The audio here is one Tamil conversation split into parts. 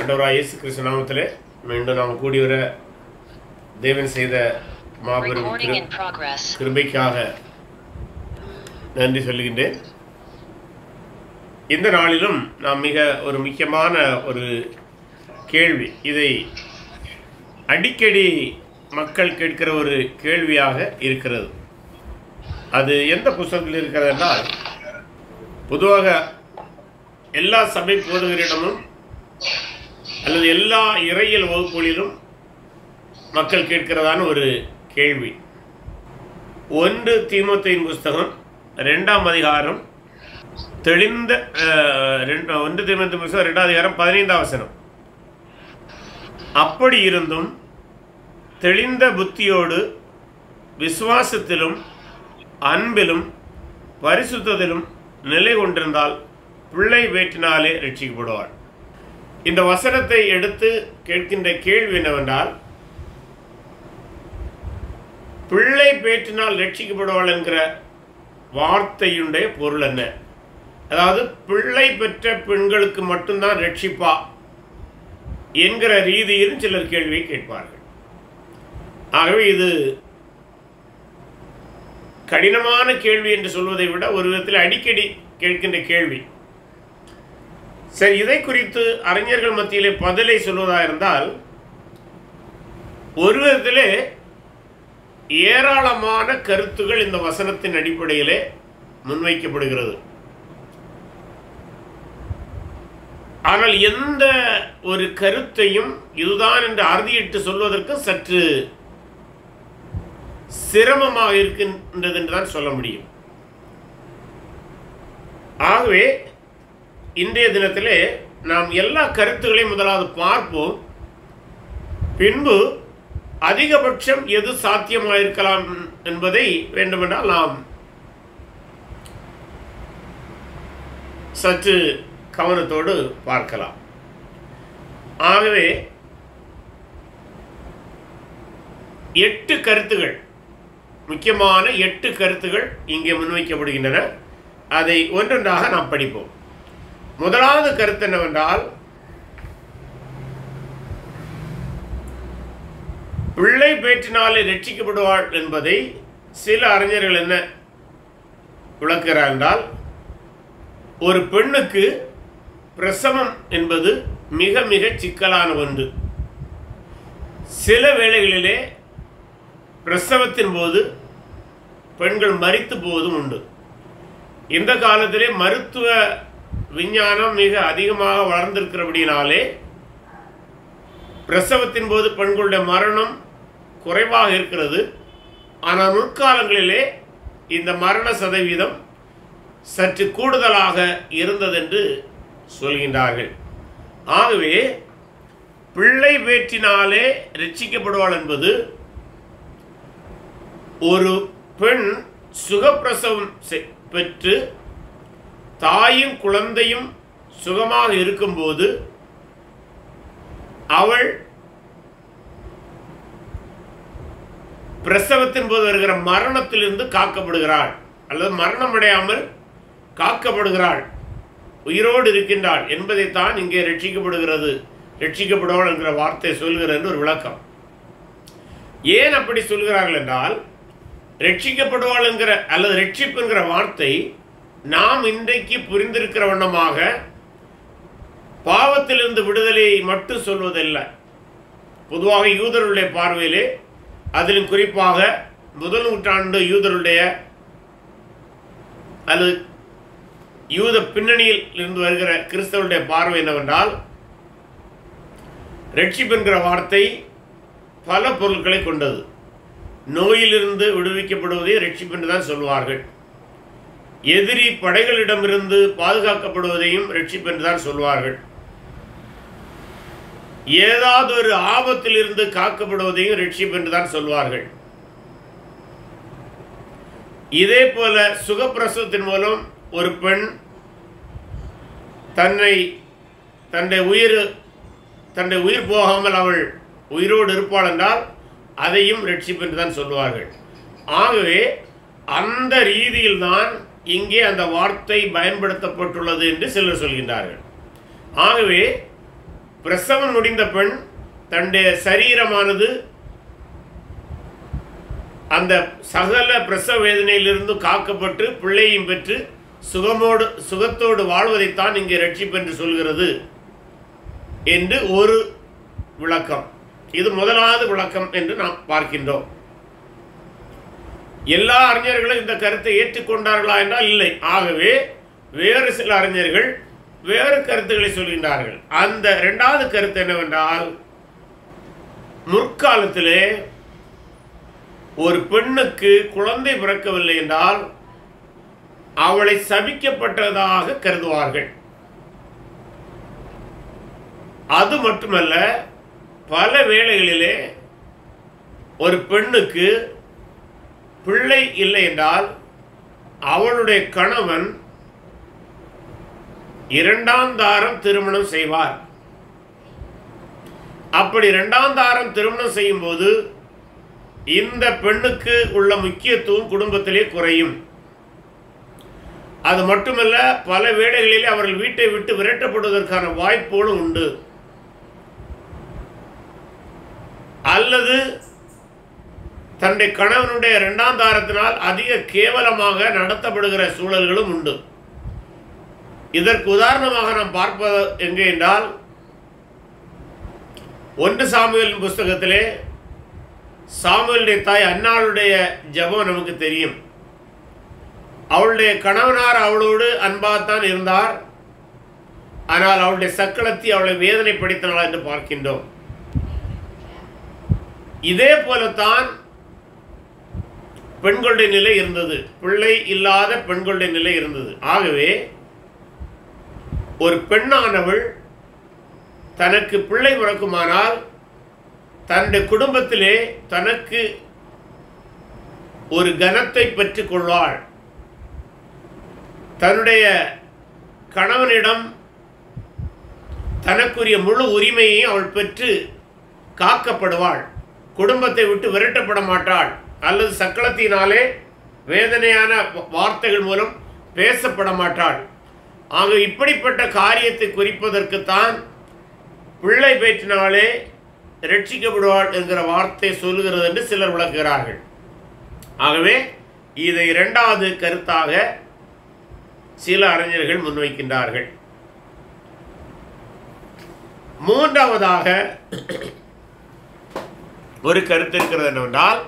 ஆண்டவராக இயேசு கிறிஸ்து நாமத்திலே மீண்டும் நாம் கூடி வர தேவன் செய்த மாபெரும் Recording in கிரு- progress. கிருபைக்காக நன்றி சொல்லுகின்றேன் இந்த நாளிலும் நாம் மிக ஒரு முக்கியமான ஒரு கேள்வி இதை அடிக்கடி மக்கள் கேட்கிற ஒரு கேள்வியாக இருக்கிறது அது எந்த புஸ்தகத்தில் இருக்கிறது என்றால் பொதுவாக எல்லா சபை போதகரிடமும் அல்லது எல்லா இறையியல் வகுப்புகளிலும் மக்கள் கேட்கிறதான ஒரு கேள்வி ஒன்று தீமோத்தேயின் புஸ்தகம் ரெண்டாம் அதிகாரம் தெளிந்த அஹ், ரெண்டு ஒன்று தீமோத்தேயின் புஸ்தகம் ரெண்டாம் அதிகாரம் பதினைந்தாம் வசனம் அப்படி இருந்தும் தெளிந்த புத்தியோடு விசுவாசத்திலும் அன்பிலும் பரிசுத்தத்திலும் நிலை கொண்டிருந்தால் பிள்ளை வேற்றினாலே ரட்சிக்கப்படுவார் இந்த வசனத்தை எடுத்து கேட்கின்ற கேள்வி என்னவென்றால் பிள்ளை பேற்றினால் ரட்சிக்கப்படுவாள் என்கிற வார்த்தையுடைய பொருள் என்ன அதாவது பிள்ளை பெற்ற பெண்களுக்கு மட்டும்தான் ரட்சிப்பா என்கிற ரீதியிலும் சிலர் கேள்வியை கேட்பார்கள் ஆகவே இது கடினமான கேள்வி என்று சொல்வதை விட ஒரு விதத்தில் அடிக்கடி கேட்கின்ற கேள்வி சரி இதை குறித்து அறிஞர்கள் மத்தியிலே பதிலை சொல்வதாக இருந்தால் ஒரு விதத்திலே ஏராளமான கருத்துகள் இந்த வசனத்தின் அடிப்படையிலே முன்வைக்கப்படுகிறது ஆனால் எந்த ஒரு கருத்தையும் இதுதான் என்று அறுதியிட்டு சொல்வதற்கு சற்று சிரமமாக இருக்கின்றது என்று தான் சொல்ல முடியும் ஆகவே இன்றைய தினத்திலே நாம் எல்லா கருத்துக்களையும் முதலாவது பார்ப்போம் பின்பு அதிகபட்சம் எது சாத்தியமாயிருக்கலாம் என்பதை வேண்டுமென்றால் நாம் சற்று கவனத்தோடு பார்க்கலாம் ஆகவே எட்டு கருத்துகள் முக்கியமான எட்டு கருத்துகள் இங்கே முன்வைக்கப்படுகின்றன அதை ஒன்றொன்றாக நாம் படிப்போம் முதலாவது கருத்து என்னவென்றால் பிள்ளை பேற்றினாலே ரட்சிக்கப்படுவாள் என்பதை சில அறிஞர்கள் என்ன விளக்குகிறார் என்றால் ஒரு பெண்ணுக்கு பிரசவம் என்பது மிக மிக சிக்கலான ஒன்று சில வேளைகளிலே பிரசவத்தின் போது பெண்கள் மரித்து போவதும் உண்டு இந்த காலத்திலே மருத்துவ விஞ்ஞானம் மிக அதிகமாக வளர்ந்திருக்கிறபடினாலே பிரசவத்தின் போது பெண்களுடைய மரணம் குறைவாக இருக்கிறது ஆனால் முற்காலங்களிலே இந்த மரண சதவீதம் சற்று கூடுதலாக இருந்ததென்று சொல்கின்றார்கள் ஆகவே பிள்ளை வேற்றினாலே ரட்சிக்கப்படுவாள் என்பது ஒரு பெண் சுகப்பிரசவம் செ- பெற்று தாயும் குழந்தையும் சுகமாக இருக்கும்போது அவள் பிரசவத்தின் போது வருகிற மரணத்திலிருந்து காக்கப்படுகிறாள் அல்லது மரணமடையாமல் காக்கப்படுகிறாள் உயிரோடு இருக்கின்றாள் என்பதைத்தான் இங்கே ரட்சிக்கப்படுகிறது ரட்சிக்கப்படுவாள் என்கிற வார்த்தை சொல்கிறது என்று ஒரு விளக்கம் ஏன் அப்படி சொல்கிறார்கள் என்றால் ரட்சிக்கப்படுவாள் என்கிற அல்லது ரட்சிப்பு என்கிற வார்த்தை நாம் இன்றைக்கு புரிந்திருக்கிற வண்ணமாக பாவத்திலிருந்து விடுதலையை மட்டும் சொல்வதல்ல பொதுவாக யூதருடைய பார்வையிலே அதிலும் குறிப்பாக முதல் நூற்றாண்டு யூதருடைய அல்லது யூத பின்னணியில் இருந்து வருகிற கிறிஸ்தவருடைய பார்வை என்னவென்றால் ரட்சிப்பு என்கிற வார்த்தை பல பொருட்களை கொண்டது நோயிலிருந்து விடுவிக்கப்படுவதை ரட்சிப்பு என்று தான் சொல்வார்கள் எதிரி படைகளிடமிருந்து பாதுகாக்கப்படுவதையும் ரட்சிப்பு என்று தான் சொல்வார்கள் ஏதாவது ஒரு ஆபத்திலிருந்து காக்கப்படுவதையும் ரட்சிப்பு என்று தான் சொல்வார்கள் இதே போல சுகப்பிரசவத்தின் மூலம் ஒரு பெண் தன்னை தன்னுடைய உயிர் தன்னுடைய உயிர் போகாமல் அவள் உயிரோடு இருப்பாள் என்றால் அதையும் ரட்சிப்பு என்று தான் சொல்வார்கள் ஆகவே அந்த ரீதியில்தான் இங்கே அந்த வார்த்தை பயன்படுத்தப்பட்டுள்ளது என்று சிலர் சொல்கின்றார்கள் ஆகவே பிரசவம் முடிந்த பெண் தன்னுடைய சரீரமானது அந்த சகல பிரசவ வேதனையிலிருந்து காக்கப்பட்டு பிள்ளையும் பெற்று சுகமோடு சுகத்தோடு வாழ்வதைத்தான் இங்கே ரட்சிப்பு என்று சொல்கிறது என்று ஒரு விளக்கம் இது முதலாவது விளக்கம் என்று நாம் பார்க்கின்றோம் எல்லா அறிஞர்களும் இந்த கருத்தை ஏற்றுக்கொண்டார்களா என்றால் இல்லை ஆகவே வேறு சில அறிஞர்கள் வேறு கருத்துக்களை சொல்கின்றார்கள் அந்த இரண்டாவது கருத்து என்னவென்றால் முற்காலத்திலே ஒரு பெண்ணுக்கு குழந்தை பிறக்கவில்லை என்றால் அவளை சபிக்கப்பட்டதாக கருதுவார்கள் அது மட்டுமல்ல பல வேளைகளிலே ஒரு பெண்ணுக்கு பிள்ளை இல்லை என்றால் அவளுடைய கணவன் இரண்டாம் தாரம் திருமணம் செய்வார் அப்படி இரண்டாம் தாரம் திருமணம் செய்யும்போது இந்த பெண்ணுக்கு உள்ள முக்கியத்துவம் குடும்பத்திலே குறையும் அது மட்டுமல்ல பல வேளைகளிலே அவர்கள் வீட்டை விட்டு விரட்டப்படுவதற்கான வாய்ப்புகளும் உண்டு அல்லது தன்னுடைய கணவனுடைய இரண்டாம் தாரத்தினால் அதிக கேவலமாக நடத்தப்படுகிற சூழல்களும் உண்டு இதற்கு உதாரணமாக நாம் பார்ப்பது எங்கே என்றால் ஒன்று சாமுவேலின் புஸ்தகத்திலே சாமுவேலுடைய தாய் அன்னாளுடைய ஜெபம் நமக்கு தெரியும் அவளுடைய கணவனார் அவளோடு அன்பாகத்தான் இருந்தார் ஆனால் அவளுடைய சக்களத்தி அவளை வேதனைப்படுத்தினாள் என்று பார்க்கின்றோம் இதே போலத்தான் பெண்களுடைய நிலை இருந்தது பிள்ளை இல்லாத பெண்களுடைய நிலை இருந்தது ஆகவே ஒரு பெண்ணானவள் தனக்கு பிள்ளை பிறக்குமானால் தன்னுடைய குடும்பத்திலே தனக்கு ஒரு கனத்தை பெற்றுக் கொள்வாள் தன்னுடைய கணவனிடம் தனக்குரிய முழு உரிமையை அவள் பெற்று காக்கப்படுவாள் குடும்பத்தை விட்டு விரட்டப்பட மாட்டாள் அல்லது சக்களத்தினாலே வேதனையான வார்த்தைகள் மூலம் பேசப்பட மாட்டாள் ஆக இப்படிப்பட்ட காரியத்தை குறிப்பதற்குத்தான் பிள்ளை பேற்றினாலே ரட்சிக்கப்படுவாள் என்கிற வார்த்தை சொல்லுகிறது என்று சிலர் விளக்குகிறார்கள் ஆகவே இதை இரண்டாவது கருத்தாக சில அறிஞர்கள் முன்வைக்கின்றார்கள் மூன்றாவதாக ஒரு கருத்து இருக்கிறது என்னவென்றால்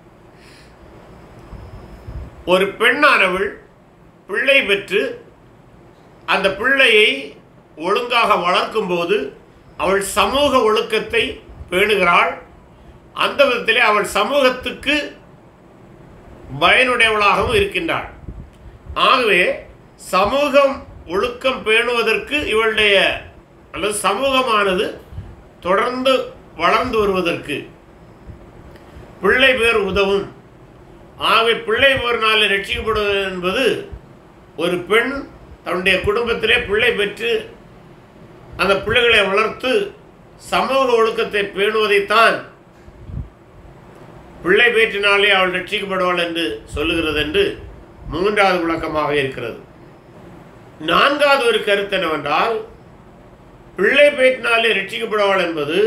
ஒரு பெண்ணானவள் பிள்ளை பெற்று அந்த பிள்ளையை ஒழுங்காக வளர்க்கும்போது அவள் சமூக ஒழுக்கத்தை பேணுகிறாள் அந்த விதத்திலே அவள் சமூகத்துக்கு பயனுடையவளாகவும் இருக்கின்றாள் ஆகவே சமூகம் ஒழுக்கம் பேணுவதற்கு இவளுடைய அல்லது சமூகமானது தொடர்ந்து வளர்ந்து வருவதற்கு பிள்ளை பேர் உதவும் ஆகவே பிள்ளை பேர்னால ரட்சிக்கப்படுவது என்பது ஒரு பெண் தன்னுடைய குடும்பத்திலே பிள்ளை பெற்று அந்த பிள்ளைகளை வளர்த்து சமூக ஒழுக்கத்தை பேணுவதைத்தான் பிள்ளை பேற்றினாலே அவள் ரட்சிக்கப்படுவாள் என்று சொல்லுகிறது என்று மூன்றாவது விளக்கமாக இருக்கிறது நான்காவது ஒரு கருத்து என்னவென்றால் பிள்ளை பேற்றினாலே ரட்சிக்கப்படுவாள் என்பது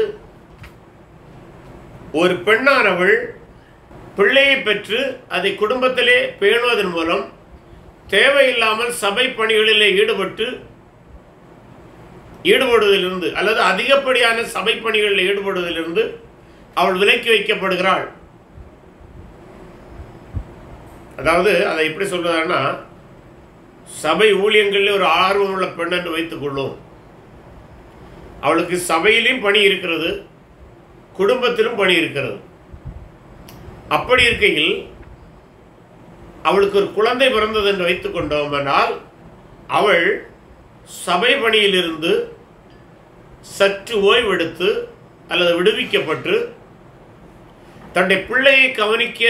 ஒரு பெண்ணானவள் பிள்ளையை பெற்று அதை குடும்பத்திலே பேணுவதன் மூலம் தேவையில்லாமல் சபை பணிகளிலே ஈடுபட்டு ஈடுபடுவதிலிருந்து அல்லது அதிகப்படியான சபை பணிகளில் ஈடுபடுவதிலிருந்து அவள் விலக்கி வைக்கப்படுகிறாள் அதாவது அதை எப்படி சொல்றதுன்னா சபை ஊழியங்களில் ஒரு ஆர்வம் உள்ள பெண் என்று வைத்துக் கொள்ளும் அவளுக்கு சபையிலும் பணி இருக்கிறது குடும்பத்திலும் பணி இருக்கிறது அப்படி இருக்கையில் அவளுக்கு ஒரு குழந்தை பிறந்தது என்று வைத்துக் கொண்டோம் என்றால் அவள் சபை பணியிலிருந்து சற்று ஓய்வெடுத்து அல்லது விடுவிக்கப்பட்டு தன்னுடைய பிள்ளையை கவனிக்க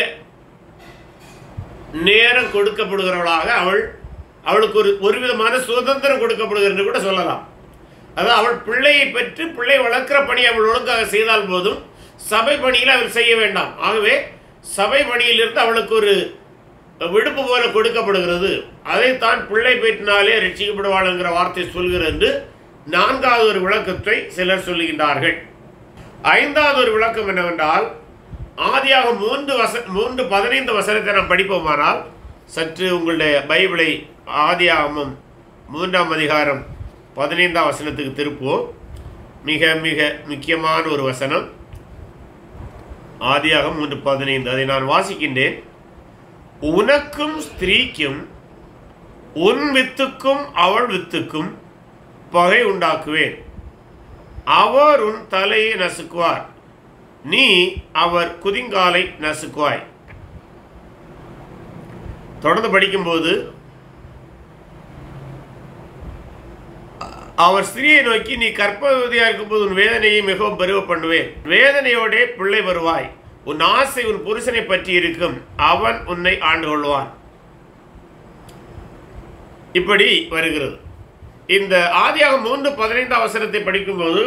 நேரம் கொடுக்கப்படுகிறவளாக அவள் அவளுக்கு ஒரு ஒரு விதமான சுதந்திரம் கொடுக்கப்படுகிறது என்று கூட சொல்லலாம் அதாவது அவள் பிள்ளையை பெற்று பிள்ளை வளர்க்கிற பணி அவள் ஒழுங்காக செய்தால் போதும் சபை பணியில் அவள் செய்ய வேண்டாம் ஆகவே சபை பணியிலிருந்து அவளுக்கு ஒரு விடுப்பு போல கொடுக்கப்படுகிறது அதைத்தான் பிள்ளை பெற்றினாலே ரட்சிக்கப்படுவாள் என்கிற வார்த்தை சொல்கிறது என்று நான்காவது ஒரு விளக்கத்தை சிலர் சொல்லுகின்றார்கள் ஐந்தாவது ஒரு விளக்கம் என்னவென்றால் ஆதியாக மூன்று வச மூன்று பதினைந்து வசனத்தை நாம் படிப்போமானால் சற்று உங்களுடைய பைபிளை ஆதியாகமும் மூன்றாம் அதிகாரம் பதினைந்தாம் வசனத்துக்கு திருப்புவோம் மிக மிக முக்கியமான ஒரு வசனம் ஆதியாகம் மூன்று பதினைந்து அதை நான் வாசிக்கின்றேன் உனக்கும் ஸ்திரீக்கும் உன் வித்துக்கும் அவள் வித்துக்கும் பகை உண்டாக்குவேன் அவர் உன் தலையை நசுக்குவார் நீ அவர் குதிங்காலை நசுக்குவாய் தொடர்ந்து படிக்கும்போது அவர் ஸ்திரியை நோக்கி நீ கற்பவதியா இருக்கும்போது உன் வேதனையை மிகவும் பருவ பண்ணுவேன் வேதனையோடே பிள்ளை வருவாய் உன் ஆசை உன் புருஷனை பற்றி இருக்கும் அவன் உன்னை ஆண்டு கொள்வான் இப்படி வருகிறது இந்த ஆதியாக மூன்று பதினைந்து அவசரத்தை படிக்கும்போது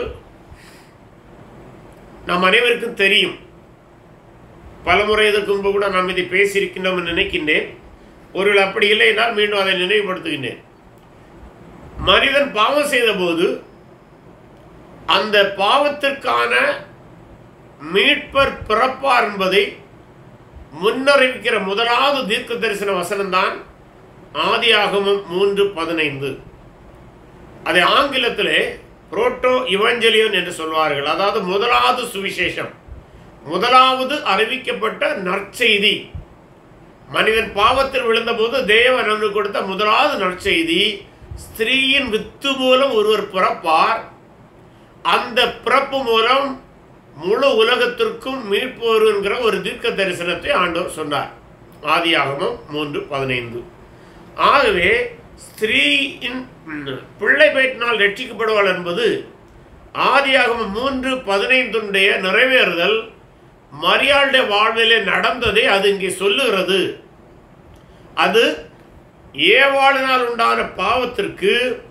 நம் அனைவருக்கும் தெரியும் பலமுறை இதற்கு முன்பு கூட நாம் இதை பேசியிருக்கின்றோம் என்று நினைக்கின்றேன் ஒருவேளை அப்படி இல்லை என்றால் மீண்டும் அதை நினைவுபடுத்துகின்றேன் மனிதன் பாவம் செய்த போது அந்த பாவத்திற்கான மீட்பர் பிறப்பார் என்பதை முன்னறிவிக்கிற முதலாவது தீர்க்க தரிசன வசனம்தான் ஆதியாகமம் மூன்று பதினைந்து அதை ஆங்கிலத்திலே புரோட்டோ இவஞ்சலியன் என்று சொல்வார்கள் அதாவது முதலாவது சுவிசேஷம் முதலாவது அறிவிக்கப்பட்ட நற்செய்தி மனிதன் பாவத்தில் விழுந்தபோது தேவன் அவனுக்கு கொடுத்த முதலாவது நற்செய்தி ஸ்திரீயின் வித்து மூலம் ஒருவர் பிறப்பார் அந்த பிறப்பு மூலம் முழு உலகத்திற்கும் மீட்பு வரும் என்கிற ஒரு தீர்க்க தரிசனத்தை ஆண்டவர் சொன்னார் ஆதியாகமம் மூன்று பதினைந்து ஆகவே ஸ்திரீயின் ம், பிள்ளை பெற்றினால் ரட்சிக்கப்படுவாள் என்பது ஆதியாகமம் மூன்று பதினைந்துடைய நிறைவேறுதல் மரியாளுடைய வாழ்விலே நடந்ததை அது இங்கே சொல்லுகிறது அது ஏவாளினால் உண்டான பாவத்திற்கு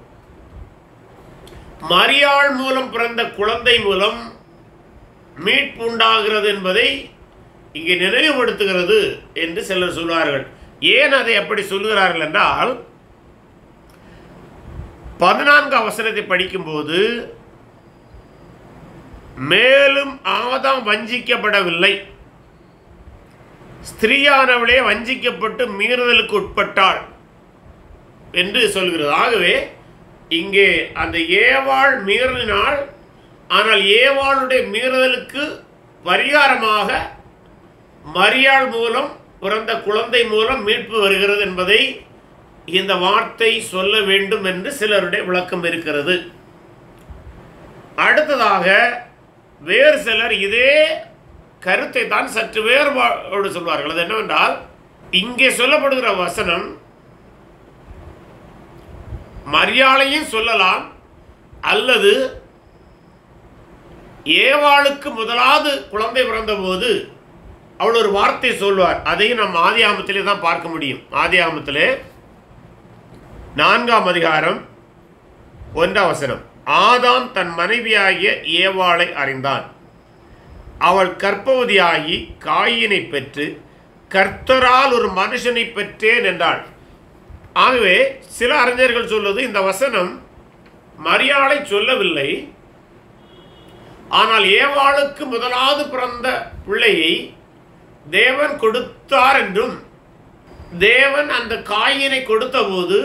மரியாள் மூலம் பிறந்த குழந்தை மூலம் மீட்பு உண்டாகிறது என்பதை இங்கே நினைவுபடுத்துகிறது என்று சிலர் சொல்வார்கள் ஏன் அதை அப்படி சொல்கிறார்கள் என்றால் பதினான்கு அவசரத்தை படிக்கும்போது மேலும் ஆதாம் வஞ்சிக்கப்படவில்லை ஸ்திரீயானவளே வஞ்சிக்கப்பட்டு மீறுதலுக்கு உட்பட்டாள் என்று சொல்கிறது ஆகவே இங்கே அந்த ஏவாள் மீறினாள் ஆனால் ஏவாளுடைய மீறுதலுக்கு பரிகாரமாக மரியாள் மூலம் பிறந்த குழந்தை மூலம் மீட்பு வருகிறது என்பதை இந்த வார்த்தை சொல்ல வேண்டும் என்று சிலருடைய விளக்கம் இருக்கிறது அடுத்ததாக வேறு சிலர் இதே கருத்தை தான் சற்று வேறுபாடு சொல்வார்கள் அது என்னவென்றால் இங்கே சொல்லப்படுகிற வசனம் மரியாளையும் சொல்லலாம் அல்லது ஏவாளுக்கு முதலாவது குழந்தை பிறந்தபோது அவள் ஒரு வார்த்தை சொல்வார் அதையும் நம்ம ஆதியாமத்திலே தான் பார்க்க முடியும் ஆதியாமத்திலே நான்காம் அதிகாரம் ஒன்றாம் வசனம் ஆதாம் தன் மனைவியாகிய ஏவாளை அறிந்தான் அவள் கற்பவதியாகி காயினை பெற்று கர்த்தரால் ஒரு மனுஷனை பெற்றேன் என்றாள் ஆகவே சில அறிஞர்கள் சொல்வது இந்த வசனம் மரியாதை சொல்லவில்லை ஆனால் ஏவாளுக்கு முதலாவது பிறந்த பிள்ளையை தேவன் கொடுத்தார் என்றும் தேவன் அந்த காயினை கொடுத்தபோது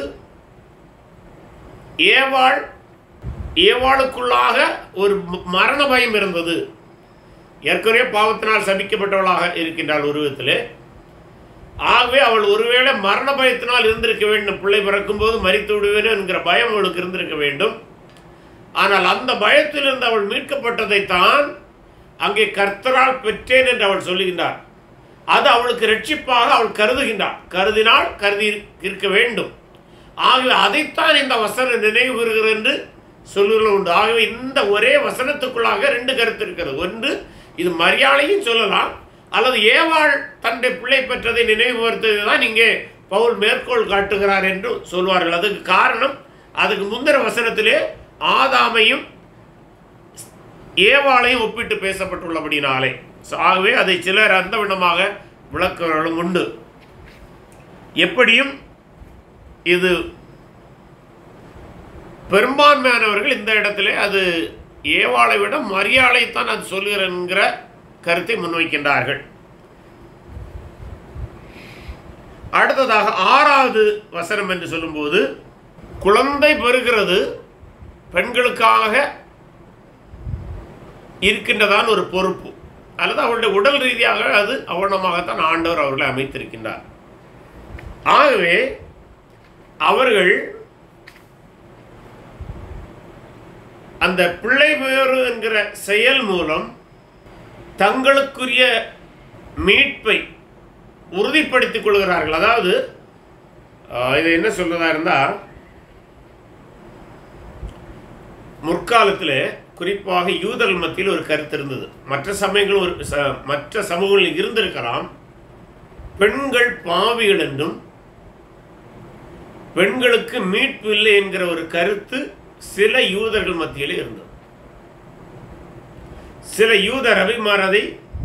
ஏவாள் ஏவாளுக்குள்ளாக ஒரு ம- மரண பயம் இருந்தது ஏற்கனவே பாவத்தினால் சபிக்கப்பட்டவளாக இருக்கின்றாள் உருவத்திலே ஆகவே அவள் ஒருவேளை மரண பயத்தினால் இருந்திருக்க வேண்டும் பிள்ளை பிறக்கும்போது மரித்து விடுவேன் என்கிற பயம் அவளுக்கு இருந்திருக்க வேண்டும் ஆனால் அந்த பயத்திலிருந்து அவள் மீட்கப்பட்டதைத்தான் அங்கே கர்த்தரால் பெற்றேன் என்று அவள் சொல்லுகின்றார் அது அவளுக்கு ரட்சிப்பாக அவள் கருதுகின்றாள் கருதினால் கருதி இருக்க வேண்டும் ஆகவே அதைத்தான் இந்த வசனம் நினைவு கூறுகிறது என்று சொல்லுகிறது உண்டு ஆகவே இந்த ஒரே வசனத்துக்குள்ளாக ரெண்டு கருத்து இருக்கிறது ஒன்று இது மரியாதையும் சொல்லலாம் அல்லது ஏவாள் தன்னுடைய பிள்ளை பெற்றதை நினைவுபடுத்துவதை தான் இங்கே பவுல் மேற்கோள் காட்டுகிறார் என்று சொல்வார்கள் அதுக்கு காரணம் அதுக்கு முந்தின வசனத்திலே ஆதாமையும் ஏவாளையும் ஒப்பிட்டு பேசப்பட்டுள்ளபடினாலே So, ஆகவே அதை சிலர் அந்த விதமாக விளக்குறவர்களும் உண்டு எப்படியும் இது பெரும்பான்மையானவர்கள் இந்த இடத்திலே அது ஏவாளை விட மரியாதைத்தான் அது சொல்லுகிற கருத்தை முன்வைக்கின்றார்கள் அடுத்ததாக ஆறாவது வசனம் என்று சொல்லும்போது குழந்தை பெறுகிறது பெண்களுக்காக இருக்கின்றதான் ஒரு பொறுப்பு அல்லது அவருடைய உடல் ரீதியாக அது அவனமாகத்தான் ஆண்டவர் அவர்களை அமைத்திருக்கின்றார் ஆகவே அவர்கள் அந்த பிள்ளை பேறு என்கிற செயல் மூலம் தங்களுக்குரிய மீட்பை உறுதிப்படுத்திக் கொள்கிறார்கள் அதாவது ஆஹ், இது என்ன சொல்றதா இருந்தால் முற்காலத்தில் குறிப்பாக யூதர்கள் மத்தியில் ஒரு கருத்து இருந்தது மற்ற சமயங்களும் ஒரு ச- மற்ற சமூகங்களில் இருந்திருக்கலாம் பெண்கள் பாவிகள் என்றும் பெண்களுக்கு மீட்பு இல்லை என்கிற ஒரு கருத்து சில யூதர்கள் மத்தியிலே இருந்தது சில யூத ரவிமார் அதை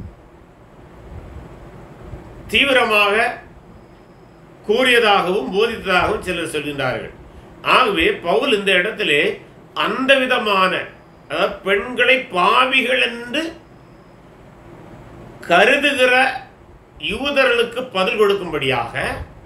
தீவிரமாக கூறியதாகவும் போதித்ததாகவும் சிலர் சொல்கின்றார்கள் ஆகவே பவுல் இந்த இடத்திலே அந்த விதமான அதாவது பெண்களை பாவிகள் என்று கருதுகிற யூதர்களுக்கு பதில் கொடுக்கும்படியாக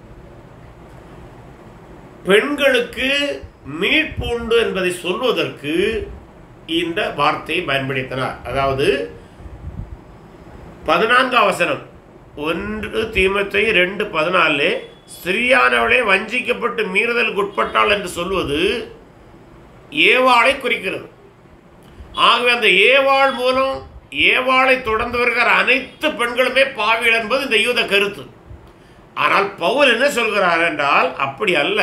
பெண்களுக்கு மீட்பு உண்டு என்பதை சொல்வதற்கு இந்த வார்த்தையை பயன்படுத்தினார் அதாவது பதினான்காம் வசனம் ஒன்று தீமத்தை ரெண்டு பதினாலு ஸ்திரியானவளே வஞ்சிக்கப்பட்டு மீறுதலுக்கு உட்பட்டாள் என்று சொல்வது ஏவாளை குறிக்கிறது ஆகவே அந்த ஏவாள் மூலம் ஏவாளை தொடர்ந்து வருகிற அனைத்து பெண்களுமே பாவிகள் என்பது இந்த யூத கருத்து ஆனால் பவுல் என்ன சொல்கிறார் என்றால் அப்படி அல்ல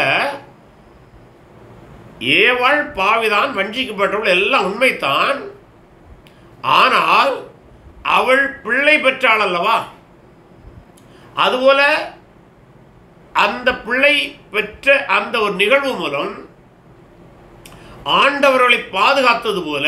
ஏவாள் பாவிதான் வஞ்சிக்கப்பட்டவள் எல்லாம் உண்மைதான் ஆனால் அவள் பிள்ளை பெற்றாள் அல்லவா அதுபோல அந்த பிள்ளை பெற்ற அந்த ஒரு நிகழ்வு மூலம் ஆண்டவர்களை பாதுகாத்தது போல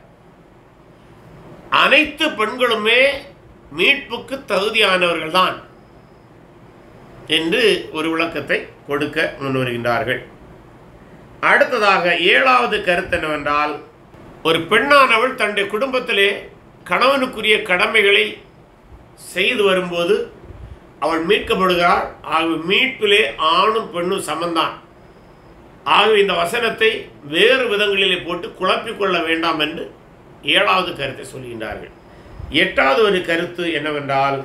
அனைத்து பெண்களுமே மீட்புக்கு தகுதியானவர்கள் தான் என்று ஒரு விளக்கத்தை கொடுக்க முன்வருகின்றார்கள் அடுத்ததாக ஏழாவது கருத்து என்னவென்றால் ஒரு பெண்ணானவள் தன்னுடைய குடும்பத்திலே கணவனுக்குரிய கடமைகளை செய்து வரும்போது அவள் மீட்கப்படுகிறாள் ஆகவே மீட்பிலே ஆணும் பெண்ணும் சமந்தான் ஆகவே இந்த வசனத்தை வேறு விதங்களிலே போட்டு குழப்பிக்கொள்ள வேண்டாம் என்று ஏழாவது கருத்தை சொல்கின்றார்கள் எட்டாவது ஒரு கருத்து என்னவென்றால்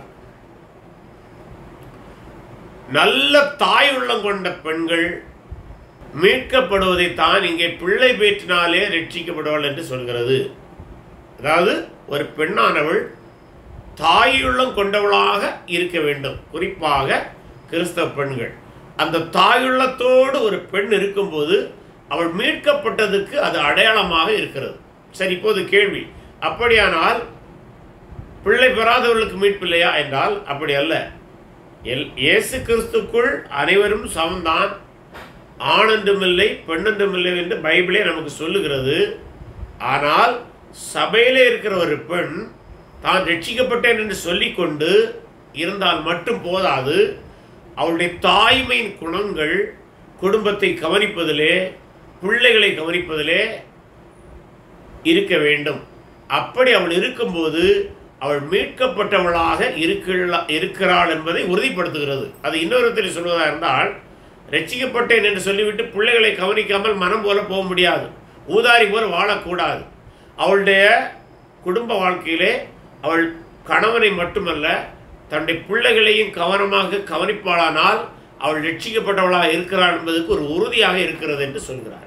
நல்ல தாய் உள்ளம் கொண்ட பெண்கள் மீட்கப்படுவதை தான் இங்கே பிள்ளை பேற்றினாலே ரட்சிக்கப்படுவாள் என்று சொல்கிறது அதாவது ஒரு பெண்ணானவள் தாயுள்ளம் கொண்டவளாக இருக்க வேண்டும் குறிப்பாக கிறிஸ்தவ பெண்கள் அந்த தாயுள்ளத்தோடு ஒரு பெண் இருக்கும்போது அவள் மீட்கப்பட்டதுக்கு அது அடையாளமாக இருக்கிறது சரி இப்போது கேள்வி அப்படியானால் பிள்ளை பெறாதவர்களுக்கு மீட்பு இல்லையா என்றால் அப்படி அல்ல எல் இயேசு கிறிஸ்துக்குள் அனைவரும் சமந்தான் ஆணென்றுமில்லை பெண்ணென்றுமில்லை என்று பைபிளே நமக்கு சொல்லுகிறது ஆனால் சபையிலே இருக்கிற ஒரு பெண் தான் ரட்சிக்கப்பட்டேன் என்று சொல்லிக்கொண்டு இருந்தால் மட்டும் போதாது அவளுடைய தாய்மையின் குணங்கள் குடும்பத்தை கவனிப்பதிலே பிள்ளைகளை கவனிப்பதிலே இருக்க வேண்டும் அப்படி அவள் இருக்கும்போது அவள் மீட்கப்பட்டவளாக இருக்கிறா இருக்கிறாள் என்பதை உறுதிப்படுத்துகிறது அது இன்னொருத்தர் சொல்வதாக இருந்தால் ரட்சிக்கப்பட்டேன் என்று சொல்லிவிட்டு பிள்ளைகளை கவனிக்காமல் மனம் போல போக முடியாது ஊதாரி போல வாழக்கூடாது அவளுடைய குடும்ப வாழ்க்கையிலே அவள் கணவனை மட்டுமல்ல தன்னுடைய பிள்ளைகளையும் கவனமாக கவனிப்பாளானால் அவள் ரட்சிக்கப்பட்டவளாக இருக்கிறாள் என்பதற்கு ஒரு உறுதியாக இருக்கிறது என்று சொல்கிறார்கள்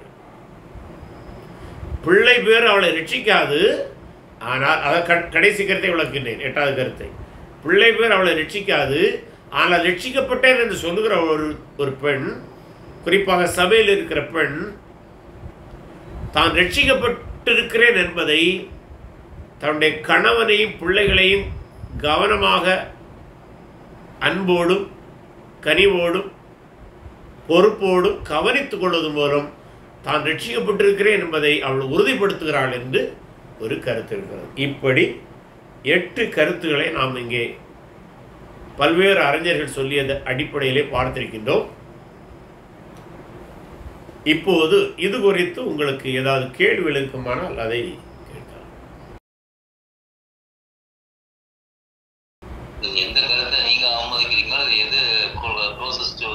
பிள்ளை பேர் அவளை ரட்சிக்காது ஆனால் அதை க- கடைசி கருத்தை விளக்கின்றேன் எட்டாவது கருத்தை பிள்ளை பேர் அவளை ரட்சிக்காது ஆனால் ரட்சிக்கப்பட்டேன் என்று சொல்லுகிற ஒரு ஒரு பெண் குறிப்பாக சபையில் இருக்கிற பெண் தான் ரட்சிக்கப்பட்டிருக்கிறேன் என்பதை தன்னுடைய கணவனையும் பிள்ளைகளையும் கவனமாக அன்போடும் கனிவோடும் பொறுப்போடும் கவனித்துக் கொள்வது மூலம் தான் ரட்சிக்கப்பட்டிருக்கிறேன் என்பதை அவள் உறுதிப்படுத்துகிறாள் என்று ஒரு கருத்து இருக்கிறது இப்படி எட்டு கருத்துக்களை நாம் இங்கே பல்வேறு அறிஞர்கள் சொல்லியது அடிப்படையிலே பார்த்திருக்கின்றோம் இப்போது இது குறித்து உங்களுக்கு ஏதாவது கேள்விகள் இருக்குமானால் அதை கேட்கலாம் நீங்க எந்த கருத்தை நீங்க ஆமோதிக்கிறீங்களோ அது எது க்ளோசஸ்ட் டு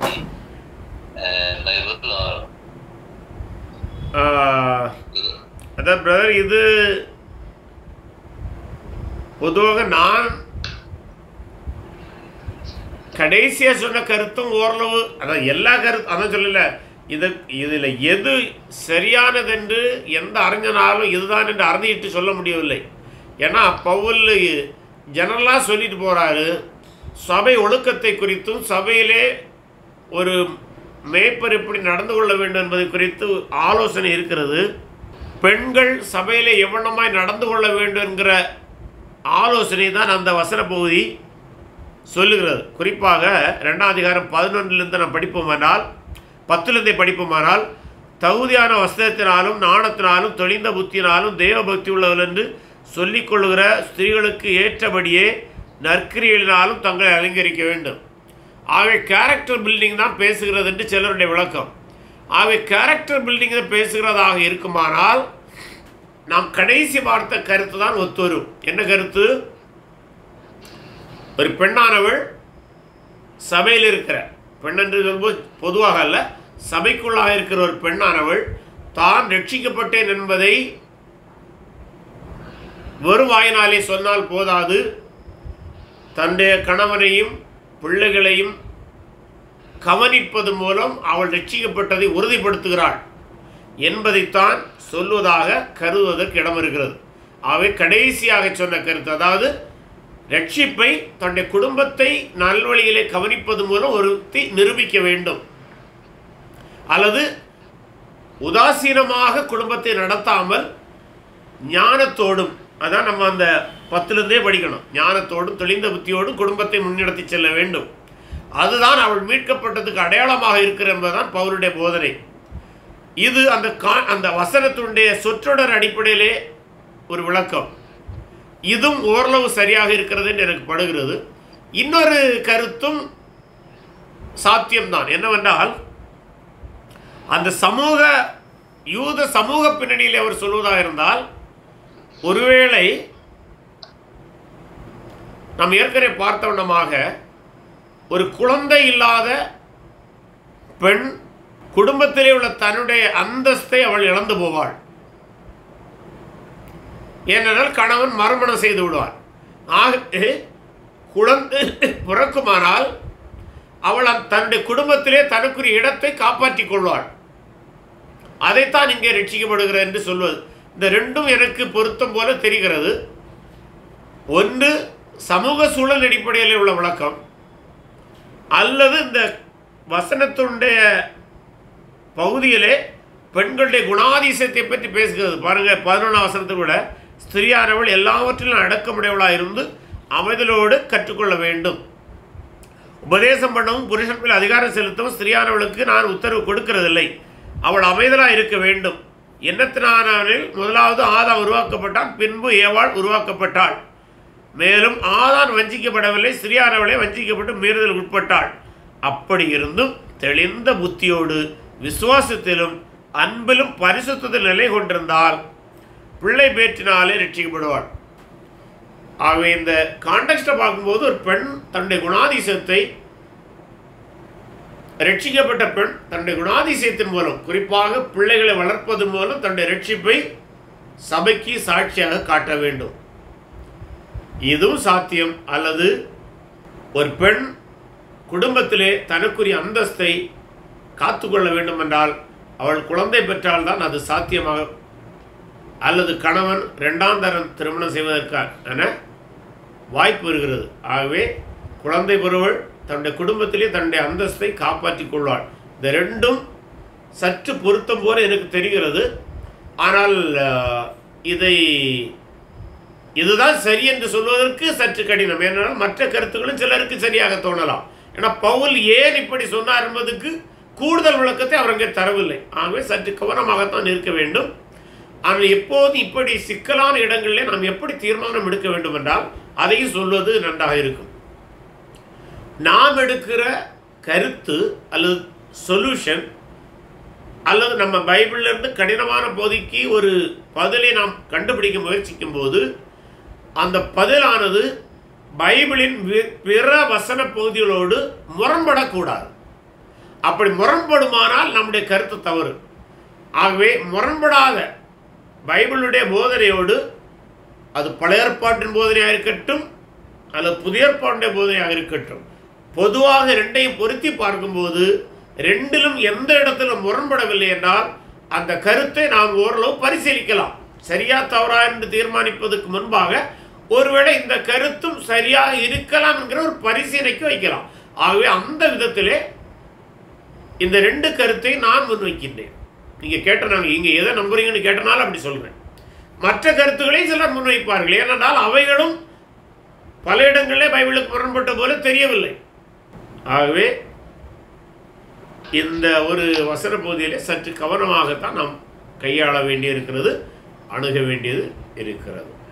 பைபிள் ஆர் ஆஹ், இது அதான் பிரதர் இது பொதுவாக நான் கடைசியா சொன்ன கருத்தும் ஓரளவு அதான் எல்லா கருத்து அதான் சொல்லல இது இதில் எது சரியானதென்று எந்த அறிஞனாலும் இதுதான் என்று அறுதிட்டு சொல்ல முடியவில்லை ஏன்னா பவுல் ஜெனரலாக சொல்லிட்டு போகிறாரு சபை ஒழுக்கத்தை குறித்தும் சபையிலே ஒரு மேய்ப்பர் எப்படி நடந்து கொள்ள வேண்டும் என்பதை குறித்து ஆலோசனை இருக்கிறது பெண்கள் சபையிலே எவ்வளமாய் நடந்து கொள்ள வேண்டும் என்கிற ஆலோசனை தான் அந்த வசன பகுதி சொல்லுகிறது குறிப்பாக ரெண்டாம் அதிகாரம் பதினொன்றிலிருந்து நாம் படிப்போமானால் பத்திலிருந்தே படிப்போமானால் தகுதியான வஸ்திரத்தினாலும் நாணத்தினாலும் தொழிந்த புத்தியினாலும் தேவ பக்தி உள்ளவர்கள் என்று சொல்லிக் கொள்ளுகிற ஸ்திரீகளுக்கு ஏற்றபடியே நற்கிரிகளினாலும் தங்களை அலங்கரிக்க வேண்டும் ஆகவே கேரக்டர் பில்டிங் தான் பேசுகிறது என்று சிலருடைய விளக்கம் ஆகவே கேரக்டர் பில்டிங் தான் பேசுகிறதாக இருக்குமானால் நாம் கடைசி பார்த்த கருத்து தான் ஒத்து வரும் என்ன கருத்து ஒரு பெண்ணானவள் சபையில் இருக்கிற பெண் என்று சொல்லும்போது பொதுவாக அல்ல சபைக்குள்ளாக இருக்கிற ஒரு பெண்ணானவள் தான் ரட்சிக்கப்பட்டேன் என்பதை வெறும் வாயினாலே சொன்னால் போதாது தன்னுடைய கணவனையும் பிள்ளைகளையும் கவனிப்பது மூலம் அவள் ரட்சிக்கப்பட்டதை உறுதிப்படுத்துகிறாள் என்பதைத்தான் சொல்வதாக கருதுவதற்கு இடம் இருக்கிறது அவை கடைசியாக சொன்ன கருத்து அதாவது ரட்சிப்பை தன்னுடைய குடும்பத்தை நல்வழியிலே கவனிப்பது மூலம் ஒருத்தி நிரூபிக்க வேண்டும் அல்லது உதாசீனமாக குடும்பத்தை நடத்தாமல் ஞானத்தோடும் அதான் நம்ம அந்த பத்திலிருந்தே படிக்கணும் ஞானத்தோடும் தெளிந்த புத்தியோடும் குடும்பத்தை முன்னெடுத்து செல்ல வேண்டும் அதுதான் அவள் மீட்கப்பட்டதுக்கு அடையாளமாக இருக்கிற என்பதுதான் பவுருடைய போதனை இது அந்த கா அந்த வசனத்தினுடைய சொற்றொடர் அடிப்படையிலே ஒரு விளக்கம் இதுவும் ஓரளவு சரியாக இருக்கிறது என்று எனக்கு படுகிறது இன்னொரு கருத்தும் சாத்தியம்தான் என்னவென்றால் அந்த சமூக யூத சமூக பின்னணியில் அவர் சொல்வதாக இருந்தால் ஒருவேளை நாம் ஏற்கனவே பார்த்தவண்ணமாக ஒரு குழந்தை இல்லாத பெண் குடும்பத்திலே உள்ள தன்னுடைய அந்தஸ்தை அவள் இழந்து போவாள் ஏனென்றால் கணவன் மறுமணம் செய்து விடுவார் ஆக குழந்தை பிறக்குமானால் அவள் அந்த- தன்னுடைய குடும்பத்திலே தனக்குரிய இடத்தை காப்பாற்றிக் கொள்வாள் அதைத்தான் இங்கே ரட்சிக்கப்படுகிறது என்று சொல்வது இந்த ரெண்டும் எனக்கு பொருத்தம் போல தெரிகிறது ஒன்று சமூக சூழல் அடிப்படையில் உள்ள விளக்கம் அல்லது இந்த வசனத்துடைய பகுதியிலே பெண்களுடைய குணாதிசயத்தை பற்றி பேசுகிறது பாருங்க பதினொன்றாம் வசனத்தை விட ஸ்திரியானவள் எல்லாவற்றிலும் அடக்கமுடையவளாக இருந்து அமைதலோடு கற்றுக்கொள்ள வேண்டும் உபதேசம் பண்ணவும் புருஷன் மேல் அதிகாரம் செலுத்தவும் ஸ்திரியானவளுக்கு நான் உத்தரவு கொடுக்கிறதில்லை அவள் அமைதலாக இருக்க வேண்டும் எண்ணத்தினானில் முதலாவது ஆதாம் உருவாக்கப்பட்டான் பின்பு ஏவாள் உருவாக்கப்பட்டாள் மேலும் ஆதான் வஞ்சிக்கப்படவில்லை ஸ்திரியானவளே வஞ்சிக்கப்பட்டு மீறுதல் உட்பட்டாள் அப்படி இருந்தும் தெளிந்த புத்தியோடு விசுவாசத்திலும் அன்பிலும் பரிசுத்தத்தில் நிலை கொண்டிருந்தால் பிள்ளை பேற்றினாலே ரட்சிக்கப்படுவாள் ஆகவே இந்த கான்டெக்ட்டை பார்க்கும்போது ஒரு பெண் தன்னுடைய குணாதிசயத்தை ரட்சிக்கப்பட்ட பெண் தன்னுடைய குணாதிசயத்தின் மூலம் குறிப்பாக பிள்ளைகளை வளர்ப்பதன் மூலம் தன்னுடைய ரட்சிப்பை சபைக்கு சாட்சியாக காட்ட வேண்டும் இதுவும் சாத்தியம் அல்லது ஒரு பெண் குடும்பத்திலே தனக்குரிய அந்தஸ்தை காத்துக்கொள்ள வேண்டும் என்றால் அவள் குழந்தை பெற்றால்தான் அது சாத்தியமாக அல்லது கணவன் இரண்டாம் தரம் திருமணம் செய்வதற்கான வாய்ப்பு இருக்கிறது ஆகவே குழந்தை பெறுவள் தன்னுடைய குடும்பத்திலே தன்னுடைய அந்தஸ்தை காப்பாற்றிக் கொள்வாள் இந்த ரெண்டும் சற்று பொருத்தம் போல எனக்கு தெரிகிறது ஆனால் அஹ், இதை இதுதான் சரி என்று சொல்வதற்கு சற்று கடினம் ஏனென்றால் மற்ற கருத்துக்களும் சிலருக்கு சரியாக தோணலாம் ஏன்னா பவுல் ஏன் இப்படி சொன்னார் என்பதுக்கு கூடுதல் விளக்கத்தை அவர் அங்கே தரவில்லை ஆகவே சற்று கவனமாகத்தான் இருக்க வேண்டும் ஆனால் எப்போது இப்படி சிக்கலான இடங்களிலே நாம் எப்படி தீர்மானம் எடுக்க வேண்டும் என்றால் அதையும் சொல்வது நன்றாக இருக்கும் நாம் எடுக்கிற கருத்து அல்லது சொல்யூஷன் அல்லது நம்ம பைபிள்ல இருந்து கடினமான பகுதிக்கு ஒரு பதிலை நாம் கண்டுபிடிக்க முயற்சிக்கும் போது அந்த பதிலானது பைபிளின் வி- பிற வசன பகுதிகளோடு முரண்படக்கூடாது அப்படி முரண்படுமானால் நம்முடைய கருத்து தவறு ஆகவே முரண்படாத பைபிளுடைய போதனையோடு அது பழைய ஏற்பாட்டின் போதனையாக இருக்கட்டும் அல்லது புதிய ஏற்பாட்டுடைய போதனையாக இருக்கட்டும் பொதுவாக ரெண்டையும் பொருத்தி பார்க்கும்போது ரெண்டிலும் எந்த இடத்துல முரண்படவில்லை என்றால் அந்த கருத்தை நாம் ஓரளவு பரிசீலிக்கலாம் சரியா தவறா என்று தீர்மானிப்பதற்கு முன்பாக ஒருவேளை இந்த கருத்தும் சரியாக இருக்கலாம் என்கிற ஒரு பரிசீலனைக்கு வைக்கலாம் ஆகவே அந்த விதத்திலே இந்த ரெண்டு கருத்தை நான் முன்வைக்கின்றேன் நீங்கள் கேட்ட நாங்கள் இங்கே எதை நம்புறீங்கன்னு கேட்டனால அப்படி சொல்கிறேன் மற்ற கருத்துக்களை சிலர் முன்வைப்பார்கள் ஏனென்றால் அவைகளும் பல இடங்களிலே பைபிளுக்கு முரண்பட்ட போல தெரியவில்லை ஆகவே இந்த ஒரு வசன பகுதியிலே சற்று கவனமாகத்தான் நாம் கையாள வேண்டியிருக்கிறது அணுக வேண்டியது இருக்கிறது